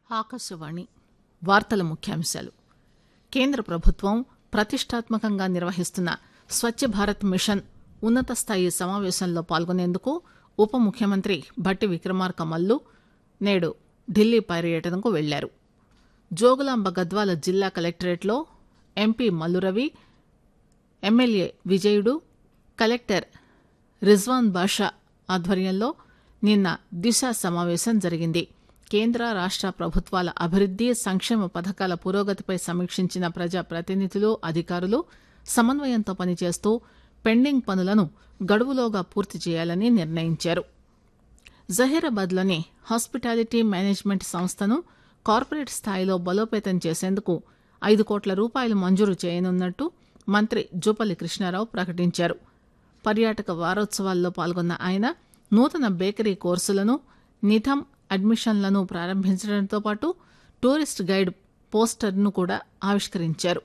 ఆకాశవాణి వార్తల ముఖ్యాంశాలు కేంద్ర ప్రభుత్వం ప్రతిష్టాత్మకంగా నిర్వహిస్తున్న స్వచ్చ భారత్ మిషన్ ఉన్నత స్థాయి సమావేశంలో పాల్గొనేందుకు ఉప ముఖ్యమంత్రి భట్టి విక్రమార్క మల్లు నేడు ఢిల్లీ పర్యటనకు వెళ్లారు జోగులాంబ గద్వాల జిల్లా కలెక్టరేట్లో MP Mallu Ravi MLA Vijayudu collector Rizwan Basha ఆధ్వర్యంలో నిన్న దిశ సమావేశం జరిగింది కేంద్ర రాష్ట ప్రభుత్వాల అభివృద్ది సంక్షేమ పథకాల పురోగతిపై సమీక్షించిన ప్రజా ప్రతినిధులు అధికారులు సమన్వయంతో పనిచేస్తూ పెండింగ్ పనులను గడువులోగా పూర్తి చేయాలని నిర్ణయించారు జహీరాబాద్లోని హాస్పిటాలిటీ మేనేజ్మెంట్ సంస్థను కార్పొరేట్ స్థాయిలో బలోపేతం చేసేందుకు ఐదు కోట్ల రూపాయలు మంజూరు చేయనున్నట్టు మంత్రి జూపల్లి కృష్ణారావు ప్రకటించారు పర్యాటక వారోత్సవాల్లో పాల్గొన్న ఆయన నూతన బేకరీ కోర్సులను నిథం అడ్మిషన్లను ప్రారంభించడంతో పాటు టూరిస్ట్ గైడ్ పోస్టర్ను కూడా ఆవిష్కరించారు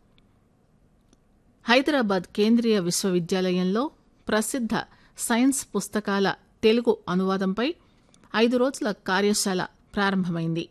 హైదరాబాద్ కేంద్రీయ విశ్వవిద్యాలయంలో ప్రసిద్ధ సైన్స్ పుస్తకాల తెలుగు అనువాదంపై ఐదు రోజుల కార్యశాల ప్రారంభమైంది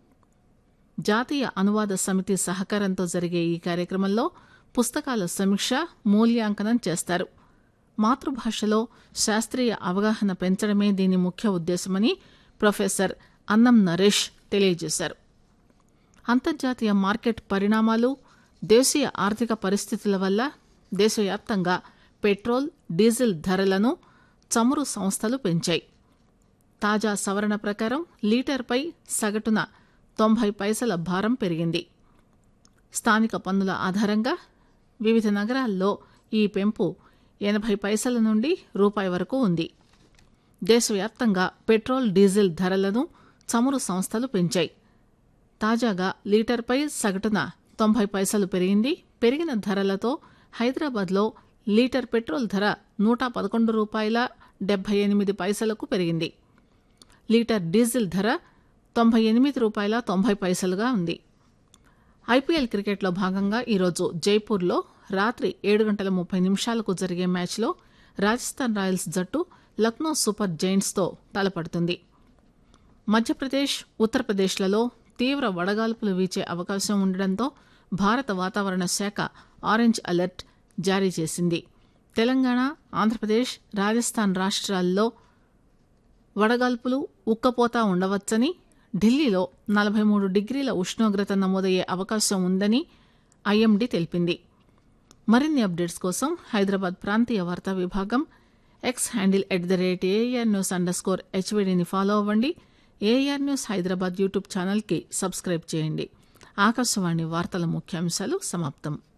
జాతీయ అనువాద సమితి సహకారంతో జరిగే ఈ కార్యక్రమంలో పుస్తకాల సమీక్ష మూల్యాంకనం చేస్తారు మాతృభాషలో శాస్త్రీయ అవగాహన పెంచడమే దీని ముఖ్య ఉద్దేశమని ప్రొఫెసర్ అన్నం నరేష్ తెలియజేశారు అంతర్జాతీయ మార్కెట్ పరిణామాలు దేశీయ ఆర్థిక పరిస్థితుల వల్ల దేశవ్యాప్తంగా పెట్రోల్ డీజిల్ ధరలను చమురు సంస్థలు పెంచాయి తాజా సవరణ ప్రకారం లీటర్పై సగటున తొంభై పైసల భారం పెరిగింది స్థానిక పన్నుల ఆధారంగా వివిధ నగరాల్లో ఈ పెంపు ఎనభై పైసల నుండి రూపాయి వరకు ఉంది దేశవ్యాప్తంగా పెట్రోల్ డీజిల్ ధరలను చమురు సంస్థలు పెంచాయి తాజాగా లీటర్పై సగటున తొంభై పైసలు పెరిగింది పెరిగిన ధరలతో హైదరాబాద్లో లీటర్ పెట్రోల్ ధర నూట పదకొండు రూపాయల డెబ్బై ఎనిమిది పైసలకు పెరిగింది లీటర్ డీజిల్ ధర తొంభై ఎనిమిది రూపాయల తొంభై పైసలుగా ఉంది ఐపీఎల్ క్రికెట్లో భాగంగా ఈరోజు జైపూర్లో రాత్రి ఏడు గంటల ముప్పై నిమిషాలకు జరిగే మ్యాచ్లో రాజస్థాన్ రాయల్స్ జట్టు లక్నో సూపర్ జైంట్స్తో తలపడుతుంది మధ్యప్రదేశ్ ఉత్తరప్రదేశ్లలో తీవ్ర వడగాల్పులు వీచే అవకాశం ఉండడంతో భారత వాతావరణ శాఖ ఆరెంజ్ అలర్ట్ జారీ చేసింది తెలంగాణ ఆంధ్రప్రదేశ్ రాజస్థాన్ రాష్ట్రాల్లో వడగాల్పులు ఉక్కపోతా ఉండవచ్చని ఢిల్లీలో నలభై మూడు డిగ్రీల ఉష్ణోగ్రత నమోదయ్యే అవకాశం ఉందని ఐఎండీ తెలిపింది మరిన్ని అప్డేట్స్ కోసం హైదరాబాద్ ప్రాంతీయ వార్తా విభాగం X handle at the rate AR news underscore హెచ్వీడీని ఫాలో అవ్వండి ఏఆర్ న్యూస్ హైదరాబాద్ యూట్యూబ్ ఛానల్కి సబ్స్క్రైబ్ చేయండి ఆకాశవాణి వార్తల ముఖ్యాంశాలు సమాప్తం